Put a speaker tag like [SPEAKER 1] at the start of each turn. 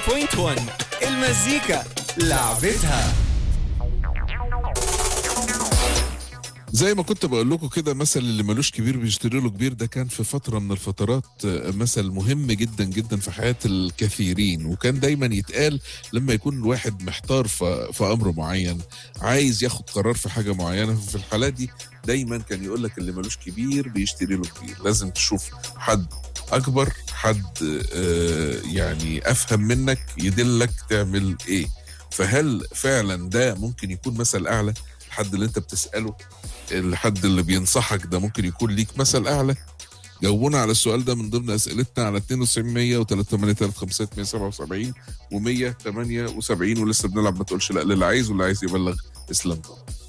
[SPEAKER 1] المزيكا لعبتها
[SPEAKER 2] زي ما كنت بقول لكم كده مثل اللي ملوش كبير بيشتري له كبير ده كان في فتره من الفترات آه، مثل مهم جدا جدا في حياه الكثيرين وكان دايما يتقال لما يكون الواحد محتار في, في امر معين عايز ياخد قرار في حاجه معينه في الحالات دي دايما كان يقول لك اللي ملوش كبير بيشتري له كبير لازم تشوف حد اكبر حد آه، يعني افهم منك يدلك تعمل ايه فهل فعلا ده ممكن يكون مثل اعلى الحد اللي انت بتساله الحد اللي بينصحك ده ممكن يكون ليك مثل اعلى جاوبونا على السؤال ده من ضمن اسئلتنا على 92 و383 و178 ولسه بنلعب ما تقولش لا للي عايز واللي عايز يبلغ اسلام طبعا